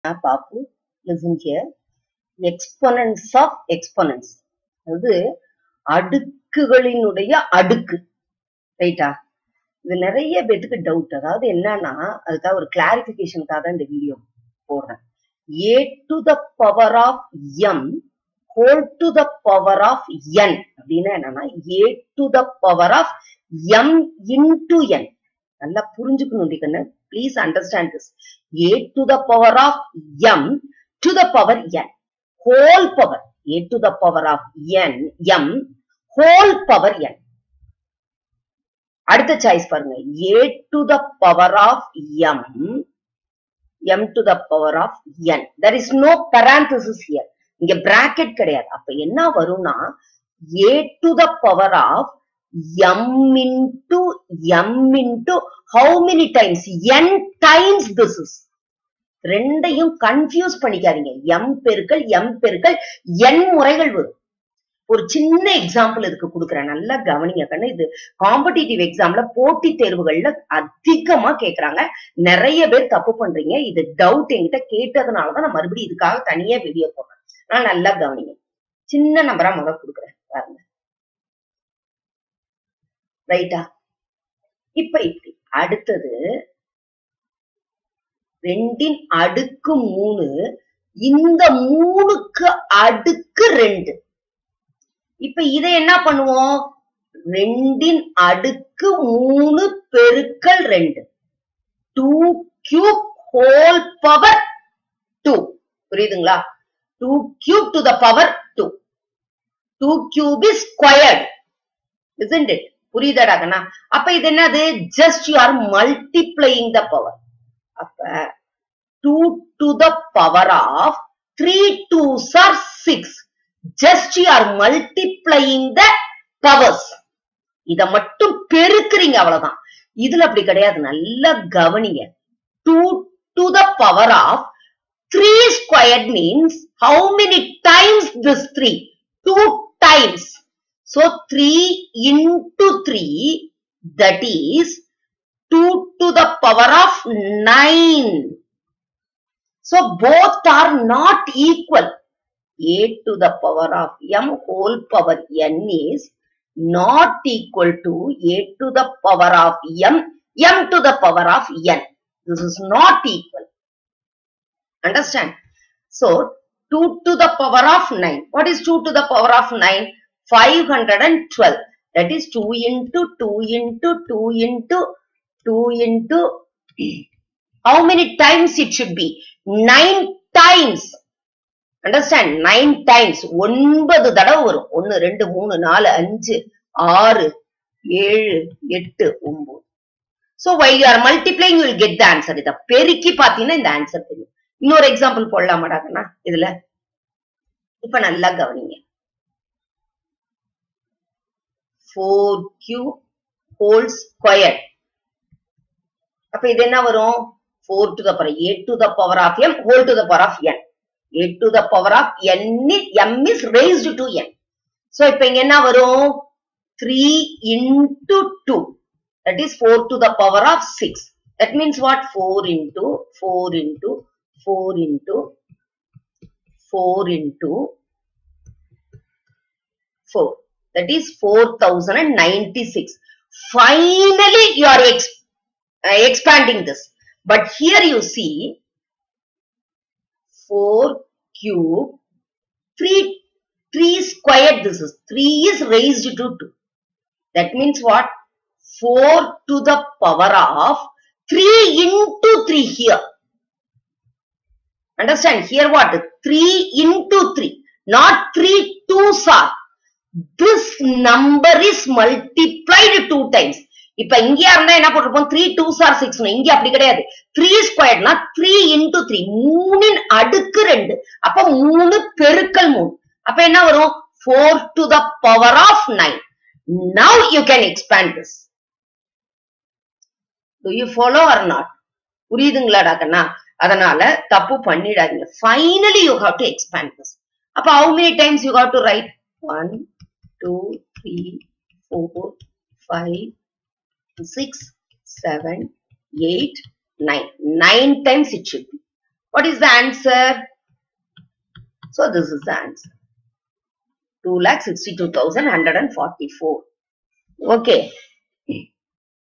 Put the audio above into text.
பாப்பு listen here exponents of exponents அதாவது அடுக்குகளினுடைய அடுக்கு ரைட்டா இது நிறைய பேத்துக்கு டவுட் அதாவது என்னன்னா அதுக்காக ஒரு கிளாரிபிகேஷனுக்காக தான் இந்த வீடியோ போடுறேன் A to the power of M whole to the power of N அப்படின்னா என்னன்னா A to the power of M into N நல்லா புரிஞ்சுக்கணும் கண்ணு please understand this A to the power of M to the power N whole power A to the power of N M whole power N அடுத்த choice பாருங்க A to the power of M M to the power of N there is no parenthesis here இங்க bracket கிடையாது அப்ப என்ன வரும்னா A to the power of M into M into how many times N times this is ரெண்டையும் confuse பண்ணிக்காதீங்க M பெருக்கள் M பெருக்கள் N முறைகள் வரும் ஒரு சின்ன எக்ஸாம்பிள் இதுக்கு கொடுக்குறேன் நல்லா கவனிங்க கண்ணு இது காம்படிட்டிவ் எக்ஸாம்ல போட்டித் தேர்வுகள்ல அதிகமா கேக்குறாங்க நிறைய பேர் தப்பு பண்றீங்க இது டவுட் என்கிட்ட கேட்டதுனாலதான் நான் மறுபடியும் இதுக்காக தனியா வீடியோ போடுறேன் நான் நல்லா கவனிங்க சின்ன நம்பரா முத கொடுக்குறேன் பாருங்க ரைட்டா இப்ப இப்படி அடுத்தது ரெண்டின் அடுக்கு மூணு இந்த மூணுக்கு அடுக்கு ரெண்டு இப்ப இதை என்ன பண்ணுவோம் ரெண்டின் அடுக்கு மூணு பெருக்கல் ரெண்டு two cube whole power two புரியுதுங்களா two cube to the power two two cube is squared isn't it புரியுதாடா கண்ணா அப்ப இது என்னது just you are multiplying the power அப்ப two to the power of three twos are six just you are multiplying the powers இத மட்டும் பெருக்குறீங்க அவ்வளவுதான் இதுல அப்படி கிடையாது நல்லா கவனிங்க two to the power of three squared means how many times this three two times So 3 into 3 that is 2 to the power of 9. So both are not equal. A to the power of m whole power n is not equal to a to the power of m m to the power of n. This is not equal. Understand? So 2 to the power of 9. What is 2 to the power of 9? 512 that is 2 into 2 into 2 into 2 into how many times it should be 9 times understand 9 times ஒன்பது தடவை வரும் ஒன்னு ரெண்டு மூணு நாலு அஞ்சு ஆறு ஏழு எட்டு ஒன்பது so while you are multiplying you will get the answer இத பெருக்கி பாத்தீங்கன்னா இந்த ஆன்சர் தெரியும் இன்னொரு எக்ஸாம்பிள் போடலாமாடாக்கண்ணா இதுல இப்ப நல்லா கவனிங்க 4q whole square அப்ப இது என்ன வரும் 4 to the power a to the power of m whole to the power of n a to the power of n m is raised to n so இப்ப இங்க என்ன வரும் 3 into 2 that is 4 to the power of 6 that means what 4 into 4 into 4 into 4 into 4 that is 4096 finally you are ex uh, expanding this but here you see 4 cube 3 3 squared this is 3 is raised to 2 that means what 4 to the power of 3 into 3 here understand here what 3 into 3 not 3 twos are this number is multiplied two times இப்ப இங்கயா இருந்தா என்ன போட்டிருப்போம் three two sir six இங்க அப்படி கிடையாது three ஸ்கொயர்னா three into three மூணின் அடுக்கு ரெண்டு அப்ப மூணு பெருக்கல் மூணு அப்ப என்ன வரும் four to the power of nine now you can expand this to you follow or not புரியுதுங்களாடா கண்ணா அதனால தப்பு பண்ணிடாதீங்க finally you have to expand this அப்ப how many times you have to write one two, three, four, five, six, seven, eight, nine. Nine times it should be. What is the answer? So this is the answer. Two lakh sixty-two thousand hundred and forty-four. Okay.